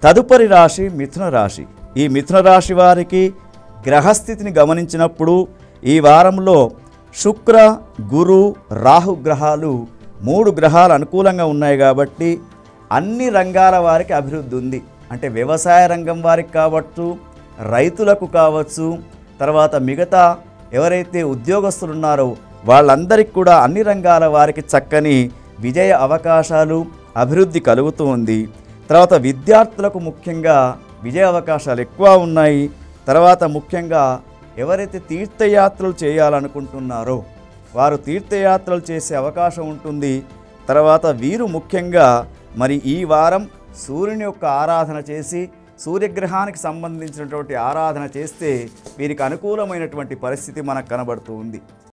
తదుపరి రాశి మిథున రాశి ఈ మిథున రాశి వారికి గ్రహస్థితిని గమనించినప్పుడు ఈ వారంలో శుక్ర గురు రాహు గ్రహాలు మూడు గ్రహాలు అనుకూలంగా ఉన్నాయి కాబట్టి అన్ని రంగాల వారికి అభివృద్ధి ఉంది అంటే వ్యవసాయ రంగం వారికి కావచ్చు రైతులకు కావచ్చు తర్వాత మిగతా ఎవరైతే ఉద్యోగస్తులు ఉన్నారో వాళ్ళందరికీ కూడా అన్ని రంగాల వారికి చక్కని విజయ అవకాశాలు అభివృద్ధి కలుగుతూ ఉంది తర్వాత విద్యార్థులకు ముఖ్యంగా విజయ అవకాశాలు ఎక్కువ ఉన్నాయి తర్వాత ముఖ్యంగా ఎవరైతే తీర్థయాత్రలు చేయాలనుకుంటున్నారో వారు తీర్థయాత్రలు చేసే అవకాశం ఉంటుంది తర్వాత వీరు ముఖ్యంగా మరి ఈ వారం సూర్యుని యొక్క ఆరాధన చేసి సూర్యగ్రహానికి సంబంధించినటువంటి ఆరాధన చేస్తే వీరికి అనుకూలమైనటువంటి పరిస్థితి మనకు కనబడుతూ ఉంది